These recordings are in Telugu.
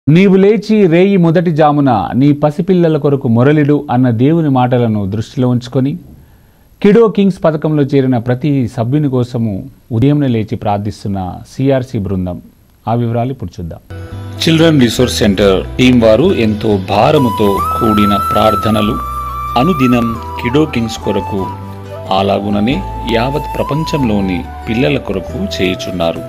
నీవు లేచి రేయి మొదటి జామున నీ పసిపిల్లల కొరకు మొరలిడు అన్న దేవుని మాటలను దృష్టిలో ఉంచుకొని కిడో కింగ్స్ పథకంలో చేరిన ప్రతి సభ్యుని కోసము ఉదయంనే లేచి ప్రార్థిస్తున్న సిఆర్సి బృందం ఆ వివరాలు ఇప్పుడు చూద్దాం చిల్డ్రన్ రిసోర్స్ సెంటర్ టీం వారు ఎంతో భారముతో కూడిన ప్రార్థనలు అనుదినం కిడో కింగ్స్ కొరకు అలాగుననే యావత్ ప్రపంచంలోని పిల్లల కొరకు చేయుచున్నారు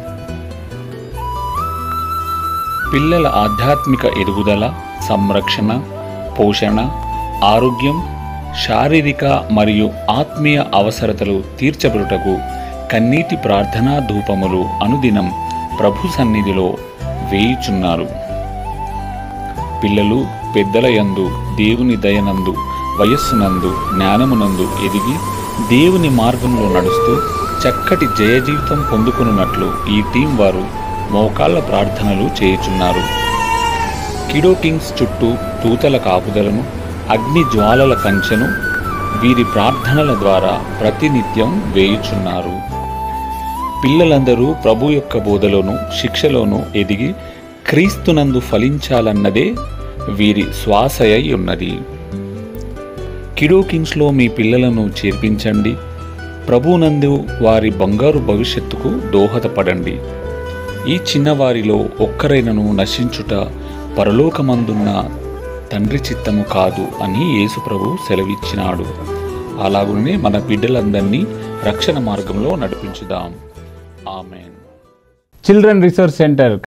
పిల్లల ఆధ్యాత్మిక ఎదుగుదల సంరక్షణ పోషణ ఆరోగ్యం శారీరక మరియు ఆత్మీయ అవసరతలు తీర్చబడుటకు కన్నీటి ప్రార్థనా ధూపములు అనుదినం ప్రభు సన్నిధిలో వేయుచున్నారు పిల్లలు పెద్దల యందు దేవుని దయనందు వయస్సునందు జ్ఞానమునందు ఎదిగి దేవుని మార్గంలో నడుస్తూ చక్కటి జయ జీవితం పొందుకున్నట్లు ఈ టీం వారు మోకాళ్ళ ప్రార్థనలు చేయుచున్నారు కిడో కింగ్స్ చుట్టూ తూతల కాపుదలను అగ్ని జ్వాలల కంచెను వీరి ప్రార్థనల ద్వారా ప్రతినిత్యం వేయుచున్నారు పిల్లలందరూ ప్రభు యొక్క బోధలోను శిక్షలోను ఎదిగి క్రీస్తునందు ఫలించాలన్నదే వీరి శ్వాసయై ఉన్నది కిడో కింగ్స్లో మీ పిల్లలను చేర్పించండి ప్రభునందు వారి బంగారు భవిష్యత్తుకు దోహదపడండి ఈ చిన్నవారిలో ఒక్కరైనను నశించుట పరలోకమందున్న తండ్రి చిత్తము కాదు అని యేసుప్రభు సెలవిచ్చినాడు అలాగునే మన బిడ్డలందరినీ రక్షణ మార్గంలో నడిపించుదాం ఆమెన్ చిల్డ్రన్ రిసోర్స్ సెంటర్